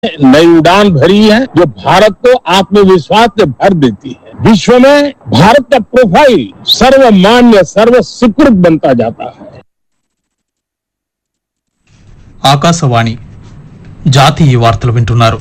नई उड़ान भरी है जो भारत को आत्मविश्वास से भर देती है विश्व में भारत का प्रोफाइल सर्वमान्य सर्व स्वीकृत बनता जाता है ఆకాశవాణి జాతీయ వార్తలు వింటున్నారు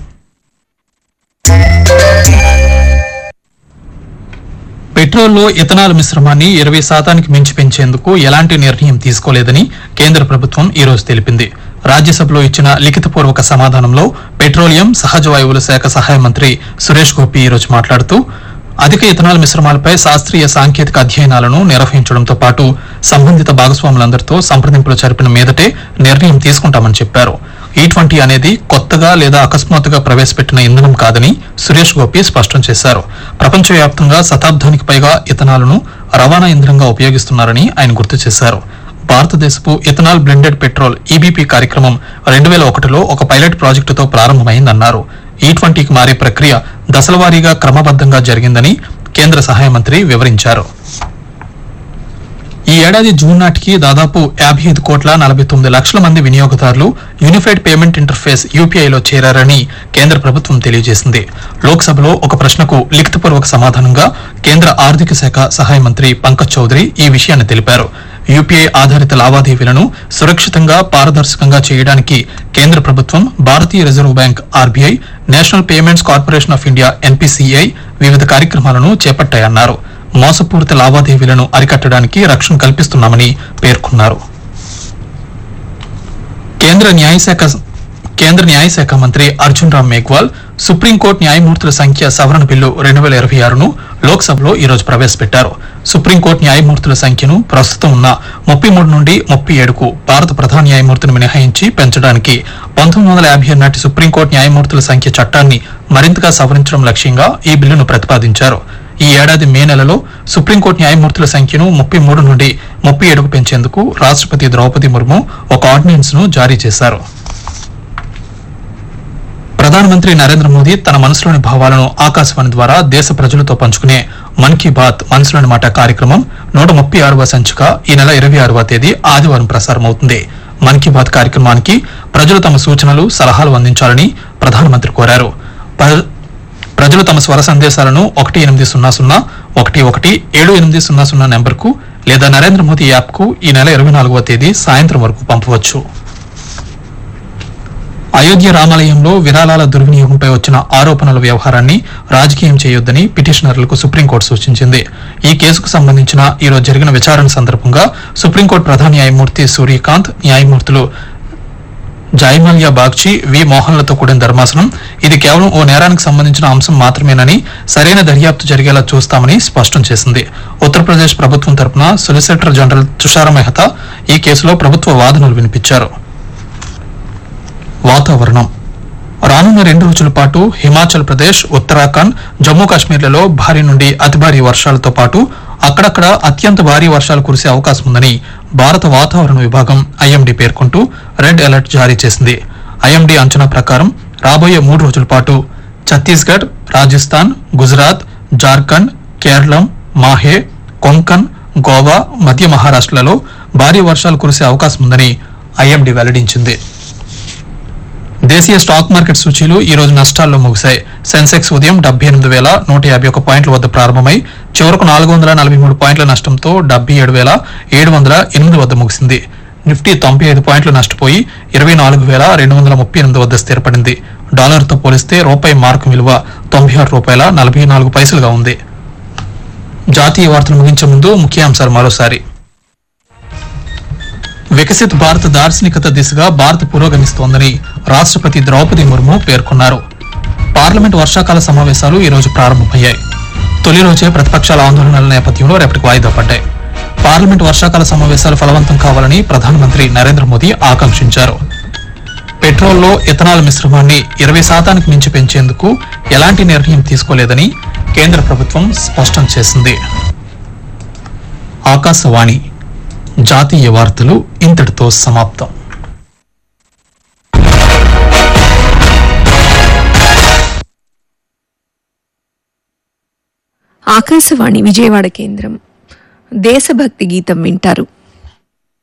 పెట్రోల్లో ఇథనాల్ మిశ్రమాన్ని ఇరవై శాతానికి మించి పెంచేందుకు ఎలాంటి నిర్ణయం తీసుకోలేదని కేంద్ర ప్రభుత్వం ఈ రోజు తెలిపింది రాజ్యసభలో ఇచ్చిన లిఖితపూర్వక సమాధానంలో పెట్రోలియం సహజ వాయువుల శాఖ సహాయ మంత్రి సురేష్ గోపి ఈ రోజు మాట్లాడుతూ అధిక ఇథనాల్ మిశ్రమాలపై శాస్త్రీయ సాంకేతిక అధ్యయనాలను నిర్వహించడంతో పాటు సంబంధిత భాగస్వాములందరితో సంప్రదింపులు జరిపిన మీదటే నిర్ణయం తీసుకుంటామని చెప్పారు ఈ ట్వంటీ అనేది కొత్తగా లేదా అకస్మాత్తుగా ప్రవేశపెట్టిన ఇంధనం కాదని సురేష్ గోపి స్పష్టం చేశారు ప్రపంచవ్యాప్తంగా శతాబ్దానికి పైగా ఇథనాల్ను రవాణా ఇంధనంగా ఉపయోగిస్తున్నారని ఆయన గుర్తు చేశారు భారతదేశపు ఇథనాల్ బ్లెండెడ్ పెట్రోల్ ఈబీపీ కార్యక్రమం రెండు వేల ఒకటిలో ఒక పైలట్ ప్రాజెక్టుతో ప్రారంభమైందన్నారు ఈ ట్వంటీకి మారే ప్రక్రియ దశలవారీగా క్రమబద్ధంగా జరిగిందని కేంద్ర సహాయ మంత్రి వివరించారు ఈ ఏడాది జూన్ నాటికి దాదాపు యాభై ఐదు కోట్ల నలభై తొమ్మిది లక్షల మంది వినియోగదారులు యూనిఫైడ్ పేమెంట్ ఇంటర్ఫేస్ యూపీఐలో చేరారని కేంద్ర ప్రభుత్వం తెలియజేసింది లోక్సభలో ఒక ప్రశ్నకు లిఖితపూర్వక సమాధానంగా కేంద్ర ఆర్థిక శాఖ సహాయ మంత్రి పంకజ్ చౌదరి ఈ విషయాన్ని తెలిపారు యూపీఐ ఆధారిత లావాదేవీలను సురక్షితంగా పారదర్శకంగా చేయడానికి కేంద్ర ప్రభుత్వం భారతీయ reserve bank RBI national payments corporation of India NPCI వివిధ కార్యక్రమాలను చేపట్టాయన్నారు మోసపూరిత లావాదేవీలను అరికట్టడానికి రక్షణ కల్పిస్తున్నామని పేర్కొన్నారు కేంద్ర న్యాయశాఖ కేంద్ర న్యాయశాఖ మంత్రి అర్జున్ రామ్ మేఘ్వాల్ సుప్రీంకోర్టు న్యాయమూర్తుల సంఖ్య సవరణ బిల్లు రెండు వేల ఇరవై ఆరును లోక్సభలో ఈ రోజు ప్రవేశపెట్టారు సుప్రీంకోర్టు న్యాయమూర్తుల సంఖ్యను ప్రస్తుతం ఉన్న ముప్పై మూడు నుండి ముప్పై ఏడుకు భారత ప్రధాన న్యాయమూర్తిని మినహాయించి పెంచడానికి పంతొమ్మిది వందల యాభై నాటి సుప్రీంకోర్టు న్యాయమూర్తుల సంఖ్య చట్టాన్ని మరింతగా సవరించడం లక్ష్యంగా ఈ బిల్లును ప్రతిపాదించారు ఈ ఏడాది మే నెలలో సుప్రీంకోర్టు న్యాయమూర్తుల సంఖ్యను ముప్పై మూడు నుండి ముప్పై ఏడుకు పెంచేందుకు రాష్ట్రపతి ద్రౌపది ముర్ము ఒక ఆర్డినెన్స్ ను జారీ చేశారు ప్రధానమంత్రి నరేంద్ర మోదీ తన మనసులోని భావాలను ఆకాశవాణి ద్వారా దేశ ప్రజలతో పంచుకునే మన్ కీ బాత్ మనసులోని మాట కార్యక్రమం నూట ముప్పై ఆరవ సంచిక ఈ నెల ఇరవై ఆరవ తేదీ ఆదివారం ప్రసారమవుతుంది మన్ కీ బాత్ కార్యక్రమానికి ప్రజలు తమ సూచనలు సలహాలు అందించాలని ప్రధానమంత్రి కోరారు ప్ర- ప్రజలు తమ స్వర సందేశాలను ఒకటి ఎనిమిది సున్నా సున్నా ఒకటి ఒకటి ఏడు ఎనిమిది సున్నా సున్నా నెంబర్కు లేదా నరేంద్ర మోదీ యాప్కు ఈ నెల ఇరవై నాలుగవ తేదీ సాయంత్రం వరకు పంపవచ్చు అయోధ్య రామాలయంలో విరాళాల దుర్వినియోగంపై వచ్చిన ఆరోపణల వ్యవహారాన్ని రాజకీయం చేయొద్దని పిటిషనర్లకు సుప్రీంకోర్టు సూచించింది ఈ కేసుకు సంబంధించిన ఈ రోజు జరిగిన విచారణ సందర్భంగా సుప్రీంకోర్టు ప్రధాన న్యాయమూర్తి సూర్యకాంత్ న్యాయమూర్తులు జాయిమల్యా బాగ్చి వి మోహన్లతో కూడిన ధర్మాసనం ఇది కేవలం ఓ నేరానికి సంబంధించిన అంశం మాత్రమేనని సరైన దర్యాప్తు జరిగేలా చూస్తామని స్పష్టం చేసింది ఉత్తరప్రదేశ్ ప్రభుత్వం తరపున సొలిసిటర్ జనరల్ తుషార మెహతా ఈ కేసులో ప్రభుత్వ వాదనలు వినిపించారు వాతావరణం రానున్న రెండు రోజుల పాటు హిమాచల్ ప్రదేశ్ ఉత్తరాఖండ్ జమ్మూ కాశ్మీర్లలో భారీ నుండి అతి భారీ వర్షాలతో పాటు అక్కడక్కడ అత్యంత భారీ వర్షాలు కురిసే అవకాశం ఉందని భారత వాతావరణ విభాగం ఐఎండీ పేర్కొంటూ రెడ్ అలర్ట్ జారీ చేసింది ఐఎండీ అంచనా ప్రకారం రాబోయే మూడు రోజుల పాటు ఛత్తీస్గఢ్ రాజస్థాన్ గుజరాత్ జార్ఖండ్ కేరళం మాహే కొంకన్ గోవా మధ్య మహారాష్ట్రలలో భారీ వర్షాలు కురిసే అవకాశం ఉందని ఐఎండీ వెల్లడించింది దేశీయ స్టాక్ మార్కెట్ సూచీలు ఈ రోజు నష్టాల్లో ముగిశాయి సెన్సెక్స్ ఉదయం డెబ్బై ఎనిమిది వేల నూట యాభై ఒక పాయింట్ల వద్ద ప్రారంభమై చివరకు నాలుగు వందల నలభై మూడు పాయింట్ల నష్టంతో డెబ్బై ఏడు వేల ఏడు వందల ఎనిమిది వద్ద ముగిసింది నిఫ్టీ తొంభై ఐదు పాయింట్లు నష్టపోయి ఇరవై నాలుగు వేల రెండు వందల ముప్పై ఎనిమిది వద్ద స్థిరపడింది డాలర్తో పోలిస్తే రూపాయి మార్కు విలువ తొంభై ఆరు రూపాయల నలభై నాలుగు పైసలుగా ఉంది జాతీయ వార్తలు ముగించే ముందు ముఖ్యాంశాలు మరోసారి వికసిత్ భారత్ దార్శనికత దిశగా భారత్ పురోగమిస్తోందని రాష్ట్రపతి ద్రౌపది ముర్ము పేర్కొన్నారు పార్లమెంట్ వర్షాకాల సమావేశాలు ఈ రోజు ప్రారంభమయ్యాయి తొలి రోజే ప్రతిపక్షాల ఆందోళనల నేపథ్యంలో రేపటికి వాయిదా పడ్డాయి పార్లమెంట్ వర్షాకాల సమావేశాలు ఫలవంతం కావాలని ప్రధానమంత్రి నరేంద్ర మోదీ ఆకాంక్షించారు పెట్రోల్లో ఇథనాల్ మిశ్రమాన్ని ఇరవై శాతానికి మించి పెంచేందుకు ఎలాంటి నిర్ణయం తీసుకోలేదని కేంద్ర ప్రభుత్వం స్పష్టం చేసింది ఆకాశవాణి జాతీయ వార్తలు ఇంతటితో సమాప్తం ఆకాశవాణి విజయవాడ కేంద్రం దేశభక్తి గీతం వింటారు